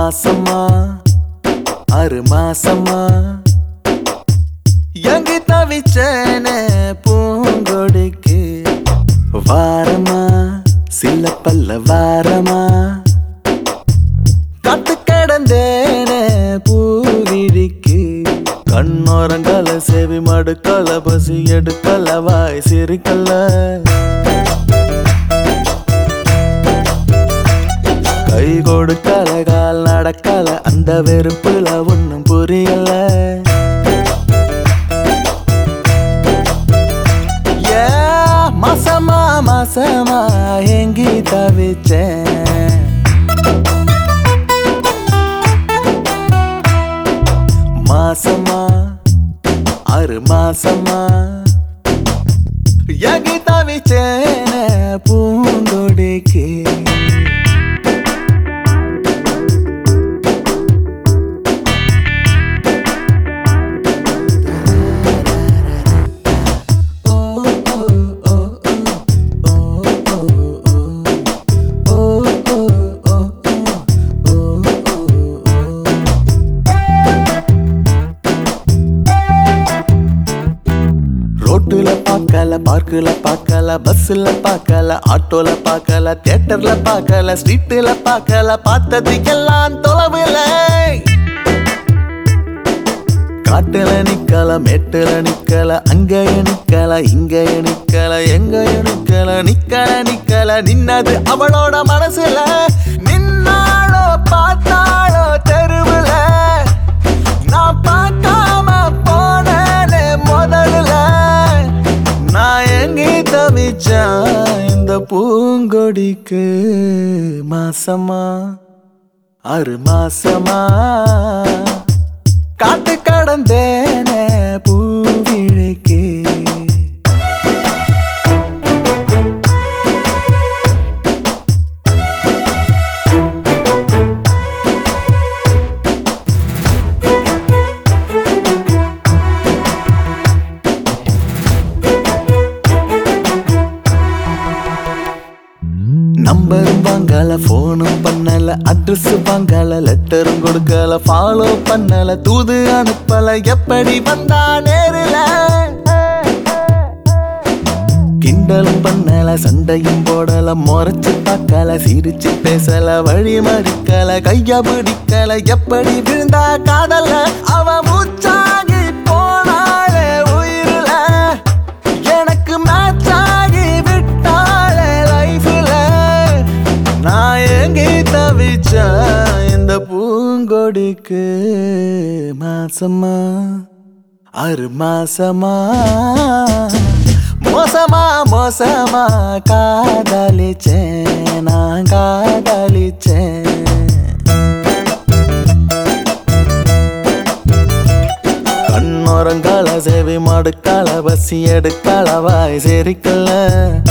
மாசமா ஆறு மாசமா எங்கு தவிச்சேனே பூங்கொடிக்கு வாரமா சில பல்ல வாரமா காத்து கிடந்தேனே பூவிழிக்கு கண்ணோரங்கால செவி மடுக்கல பசி எடுக்கல வாய் சிரிக்கல கை கொடுக்கல கால் நடக்கல அந்த வெறுப்புல ஒண்ணும் புரியல ஏ மாசமா மாசமா எங்கி தவிச்சேன் மாசமா ஆறு மாசமா எங்கி தவிச்சேன பூங்கொடிக்கு ரோட்டுல பார்க்கல பார்க்குல பார்க்கல பஸ்ஸுல பார்க்கல ஆட்டோல பார்க்கல தியேட்டர்ல பார்க்கல ஸ்ட்ரீட்டுல பார்க்கல பார்த்ததுக்கெல்லாம் தொலைவில் காட்டுல நிக்கல மேட்டுல நிக்கல அங்கய நிக்கல இங்கய நிக்கல எங்கய நிக்கல நிக்கல நிக்கல நின்னது அவளோட மனசுல நின்னாளோ பார்த்தாளோ தெருவுல நான் பார்க்காம போனேனே முதல்ல நான் எங்கே தவிச்சேன் இந்த பூங்கொடிக்கு மாசமா ஆறு மாசமா காத்து கடந்தேனே பூவிழிக்கு நம்பரும் வாங்கல போனும் பண்ணல அட்ரஸ் வாங்கல லெட்டரும் கொடுக்கல ஃபாலோ பண்ணல தூது அனுப்பல எப்படி வந்தா நேரில கிண்டலும் பண்ணல சண்டையும் போடல முறைச்சு பார்க்கல சிரிச்சு பேசல வழி மறிக்கல கைய பிடிக்கல எப்படி விழுந்தா காதல அவ மூச்சாகி போனாளே உயிரில எனக்கு மேட்ச் ஆகி விட்டாளே லைஃப்ல நான் எங்கே தவிச்சேன் இந்த பூங்கொடிக்கு மாசமா ஆறு மாசமா மோசமா மோசமா காதலிச்சேன் நான் காதலிச்சேன் கண்ணோரங்கால சேவை மடுக்கால பசி எடுக்கால வாய் சேரிக்கல